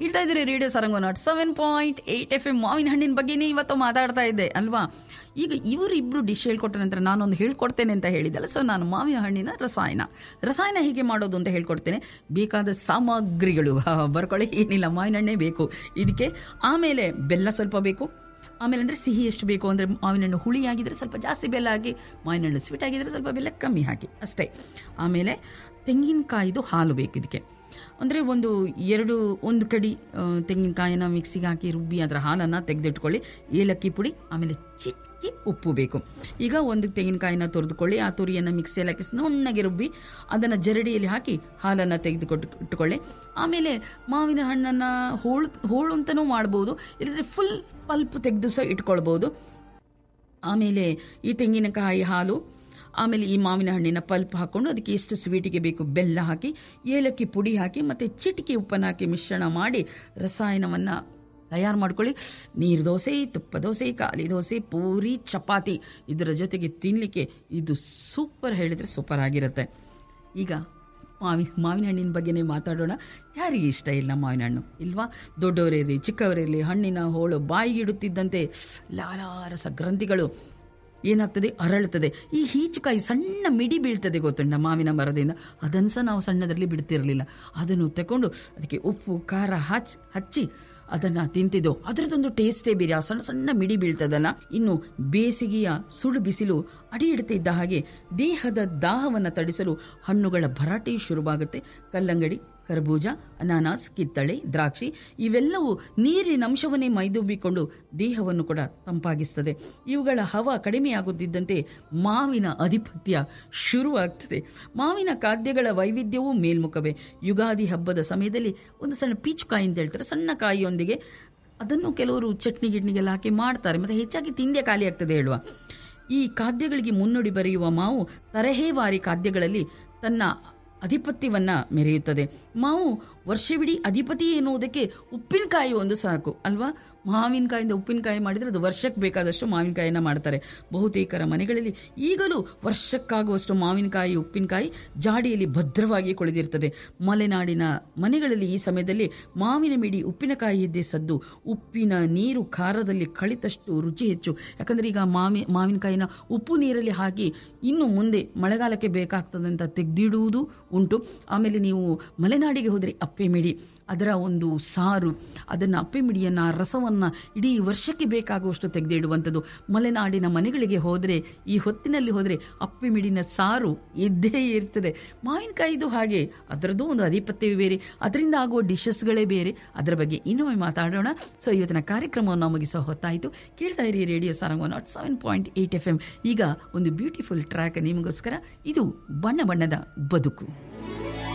ಇಡ್ತಾ ಇದ್ದೀರಿ radio Saranga nought seven point eight F M ಮಾವಿನ ಹಣ್ಣಿನ ಬಗ್ಗೆನೇ ಇವತ್ತು ಮಾತಾಡ್ತಾ ಇದ್ದೆ ಅಲ್ವಾ ಈಗ ಇವರಿಬ್ರು ಡಿಶ್ ಹೇಳ್ಕೊಟ್ಟ ನಂತರ ನಾನೊಂದು ಹೇಳ್ಕೊಡ್ತೇನೆ ಅಂತ ಹೇಳಿದಲ್ಲ ಸೊ ನಾನು ಮಾವಿನ ಹಣ್ಣಿನ ರಸಾಯನ ರಸಾಯನ ಹೇಗೆ ಮಾಡೋದು ಅಂತ ಹೇಳ್ಕೊಡ್ತೇನೆ ಬೇಕಾದ ಸಾಮಗ್ರಿಗಳು ಹಾ, ಬರ್ಕೊಳ್ಳಿ ಏನಿಲ್ಲ ಮಾವಿನ ಹಣ್ಣೇ ಬೇಕು ಇದಕ್ಕೆ ಆಮೇಲೆ ಬೆಲ್ಲ ಸ್ವಲ್ಪ ಬೇಕು ಆಮೇಲೆ ಅಂದರೆ ಸಿಹಿ ಎಷ್ಟು ಬೇಕು ಅಂದರೆ ಮಾವಿನ ಹಣ್ಣು ಹುಳಿ ಆಗಿದ್ರೆ ಸ್ವಲ್ಪ ಜಾಸ್ತಿ ಬೆಲ್ಲ ಹಾಕಿ ಮಾವಿನ ಹಣ್ಣು ಸ್ವೀಟ್ ಆಗಿದ್ರೆ ಸ್ವಲ್ಪ ಬೆಲ್ಲ ಕಮ್ಮಿ ಹಾಕಿ ಅಷ್ಟೇ ಆಮೇಲೆ ತೆಂಗಿನಕಾಯಿದು ಹಾಲು ಬೇಕು ಇದಕ್ಕೆ ಅಂದರೆ ಒಂದು ಎರಡು ಒಂದು ಕಡಿ ಆ, ತೆಂಗಿನಕಾಯಿನ ಮಿಕ್ಸಿಗೆ ಹಾಕಿ ರುಬ್ಬಿ ಅದರ ಹಾಲನ್ನು ತೆಗೆದಿಟ್ಕೊಳ್ಳಿ ಏಲಕ್ಕಿ ಪುಡಿ ಆಮೇಲೆ ಚಿಟ್ಕಿ ಉಪ್ಪು ಬೇಕು ಈಗ ಒಂದು ತೆಂಗಿನಕಾಯಿನ ತುರಿದುಕೊಳ್ಳಿ ಆ ತುರಿಯನ್ನು ಮಿಕ್ಸಿಯಲ್ಲಿ ಹಾಕಿ ನುಣ್ಣಗೆ ರುಬ್ಬಿ ಅದನ್ನು ಜರಡಿಯಲ್ಲಿ ಹಾಕಿ ಹಾಲನ್ನು ತೆಗೆದುಕೊಟ್ಟು ಇಟ್ಕೊಳ್ಳಿ ಆಮೇಲೆ ಮಾವಿನ ಹಣ್ಣನ್ನು ಹೋಳು ಹೋಳು ಅಂತಲೂ ಮಾಡ್ಬೋದು ಇಲ್ಲದ್ರೆ ಫುಲ್ ಪಲ್ಪ್ ತೆಗೆದು ಸಹ ಇಟ್ಕೊಳ್ಬೋದು ಆಮೇಲೆ ಈ ತೆಂಗಿನಕಾಯಿ ಹಾಲು ಆಮೇಲೆ ಈ ಮಾವಿನ ಹಣ್ಣಿನ ಪಲ್ಪ್ ಹಾಕ್ಕೊಂಡು ಅದಕ್ಕೆ ಎಷ್ಟು ಸ್ವೀಟಿಗೆ ಬೇಕು ಬೆಲ್ಲ ಹಾಕಿ ಏಲಕ್ಕಿ ಪುಡಿ ಹಾಕಿ ಮತ್ತು ಚಿಟಿಕೆ ಉಪ್ಪನ್ನು ಹಾಕಿ ಮಿಶ್ರಣ ಮಾಡಿ ರಸಾಯನವನ್ನು ತಯಾರು ಮಾಡ್ಕೊಳ್ಳಿ ನೀರು ದೋಸೆ ತುಪ್ಪ ದೋಸೆ ಖಾಲಿ ದೋಸೆ ಪೂರಿ ಚಪಾತಿ ಇದರ ಜೊತೆಗೆ ತಿನ್ನಲಿಕ್ಕೆ ಇದು ಸೂಪರ್ ಹೇಳಿದರೆ ಸೂಪರ್ ಆಗಿರುತ್ತೆ ಈಗ ಮಾವಿನ ಮಾವಿನ ಹಣ್ಣಿನ ಬಗ್ಗೆನೇ ಮಾತಾಡೋಣ ಯಾರಿಗೆ ಇಷ್ಟ ಇಲ್ಲ ಮಾವಿನ ಹಣ್ಣು ಇಲ್ವಾ ದೊಡ್ಡವರಿರಲಿ ಚಿಕ್ಕವರಿರಲಿ ಹಣ್ಣಿನ ಹೋಳು ಬಾಯಿಗಿಡುತ್ತಿದ್ದಂತೆ ಲಾಲಾರಸ ಗ್ರಂಥಿಗಳು ಏನಾಗ್ತದೆ ಅರಳುತ್ತದೆ ಈ ಹೀಚುಕಾಯಿ ಸಣ್ಣ ಮಿಡಿ ಬೀಳ್ತದೆ ಗೊತ್ತುಂಟ ಮಾವಿನ ಮರದಿಂದ ಅದನ್ನು ಸಹ ನಾವು ಸಣ್ಣದರಲ್ಲಿ ಬಿಡ್ತಿರಲಿಲ್ಲ ಅದನ್ನು ತಗೊಂಡು ಅದಕ್ಕೆ ಉಪ್ಪು ಖಾರ ಹಚ್ ಹಚ್ಚಿ ಅದನ್ನು ತಿಂತಿದ್ದೆವು ಅದರದೊಂದು ಟೇಸ್ಟೇ ಬೇರೆ ಆ ಸಣ್ಣ ಸಣ್ಣ ಮಿಡಿ ಬೀಳ್ತದಲ್ಲ ಇನ್ನು ಬೇಸಿಗೆಯ ಸುಡು ಬಿಸಿಲು ಅಡಿ ಇಡ್ತಿದ್ದ ಹಾಗೆ ದೇಹದ ದಾಹವನ್ನು ತಡಿಸಲು ಹಣ್ಣುಗಳ ಭರಾಟೆ ಶುರುವಾಗುತ್ತೆ ಕಲ್ಲಂಗಡಿ ಕರ್ಬೂಜ ಅನಾನಸ್ ಕಿತ್ತಳೆ ದ್ರಾಕ್ಷಿ ಇವೆಲ್ಲವೂ ನೀರಿನ ಅಂಶವನ್ನೇ ಮೈದೂಬಿಕೊಂಡು ದೇಹವನ್ನು ಕೂಡ ತಂಪಾಗಿಸ್ತದೆ ಇವುಗಳ ಹವ ಕಡಿಮೆಯಾಗುತ್ತಿದ್ದಂತೆ ಮಾವಿನ ಅಧಿಪತ್ಯ ಶುರುವಾಗ್ತದೆ ಮಾವಿನ ಖಾದ್ಯಗಳ ವೈವಿಧ್ಯವೂ ಮೇಲ್ಮುಖವೇ ಯುಗಾದಿ ಹಬ್ಬದ ಸಮಯದಲ್ಲಿ ಒಂದು ಸಣ್ಣ ಪೀಚುಕಾಯಿ ಅಂತ ಹೇಳ್ತಾರೆ ಸಣ್ಣ ಕಾಯಿಯೊಂದಿಗೆ ಅದನ್ನು ಕೆಲವರು ಚಟ್ನಿ ಗಿಟ್ನಿಗೆಲ್ಲ ಹಾಕಿ ಮಾಡ್ತಾರೆ ಮತ್ತು ಹೆಚ್ಚಾಗಿ ತಿಂದೆ ಖಾಲಿ ಆಗ್ತದೆ ಹೇಳುವ ಈ ಖಾದ್ಯಗಳಿಗೆ ಮುನ್ನುಡಿ ಬರೆಯುವ ಮಾವು ತರಹೇವಾರಿ ಖಾದ್ಯಗಳಲ್ಲಿ ತನ್ನ ಅಧಿಪತ್ಯವನ್ನ ಮೆರೆಯುತ್ತದೆ ಮಾವು ವರ್ಷವಿಡೀ ಅಧಿಪತಿ ಎನ್ನುವುದಕ್ಕೆ ಉಪ್ಪಿನಕಾಯಿ ಒಂದು ಸಾಕು ಅಲ್ವಾ ಮಾವಿನಕಾಯಿಂದ ಉಪ್ಪಿನಕಾಯಿ ಮಾಡಿದರೆ ಅದು ವರ್ಷಕ್ಕೆ ಬೇಕಾದಷ್ಟು ಮಾವಿನಕಾಯಿನ ಮಾಡ್ತಾರೆ ಬಹುತೇಕರ ಮನೆಗಳಲ್ಲಿ ಈಗಲೂ ವರ್ಷಕ್ಕಾಗುವಷ್ಟು ಮಾವಿನಕಾಯಿ ಉಪ್ಪಿನಕಾಯಿ ಜಾಡಿಯಲ್ಲಿ ಭದ್ರವಾಗಿ ಕುಳಿದಿರ್ತದೆ ಮಲೆನಾಡಿನ ಮನೆಗಳಲ್ಲಿ ಈ ಸಮಯದಲ್ಲಿ ಮಾವಿನ ಮಿಡಿ ಉಪ್ಪಿನಕಾಯಿ ಇದ್ದೇ ಸದ್ದು ಉಪ್ಪಿನ ನೀರು ಖಾರದಲ್ಲಿ ಕಳಿತಷ್ಟು ರುಚಿ ಹೆಚ್ಚು ಯಾಕಂದರೆ ಈಗ ಮಾವಿ ಮಾವಿನಕಾಯಿನ ಉಪ್ಪು ನೀರಲ್ಲಿ ಹಾಕಿ ಇನ್ನು ಮುಂದೆ ಮಳೆಗಾಲಕ್ಕೆ ಬೇಕಾಗ್ತದೆ ಅಂತ ತೆಗೆದಿಡುವುದು ಉಂಟು ಆಮೇಲೆ ನೀವು ಮಲೆನಾಡಿಗೆ ಹೋದರೆ ಅಪ್ಪೆ ಮಿಡಿ ಅದರ ಒಂದು ಸಾರು ಅದನ್ನು ಅಪ್ಪೆ ಮಿಡಿಯನ್ನು ರಸವನ್ನು ಇಡೀ ವರ್ಷಕ್ಕೆ ಬೇಕಾಗುವಷ್ಟು ತೆಗೆದಿಡುವಂಥದ್ದು ಮಲೆನಾಡಿನ ಮನೆಗಳಿಗೆ ಹೋದರೆ ಈ ಹೊತ್ತಿನಲ್ಲಿ ಹೋದರೆ ಅಪ್ಪೆ ಮಿಡಿನ ಸಾರು ಇದ್ದೇ ಇರ್ತದೆ ಮಾವಿನಕಾಯಿದು ಹಾಗೆ ಅದರದ್ದು ಒಂದು ಅಧಿಪತ್ಯವೇ ಬೇರೆ ಅದರಿಂದ ಆಗುವ ಡಿಶಸ್ಗಳೇ ಬೇರೆ ಅದರ ಬಗ್ಗೆ ಇನ್ನೊಮ್ಮೆ ಮಾತಾಡೋಣ ಸೊ ಇವತ್ತಿನ ಕಾರ್ಯಕ್ರಮವನ್ನು ಮುಗಿಸೋ ಹೊತ್ತಾಯಿತು ಕೇಳ್ತಾ ಇರಿ radio Sarang nought seven point eight F M ಈಗ ಒಂದು ಬ್ಯೂಟಿಫುಲ್ ಟ್ರ್ಯಾಕ್ ನಿಮಗೋಸ್ಕರ ಇದು ಬಣ್ಣ ಬಣ್ಣದ ಬದುಕು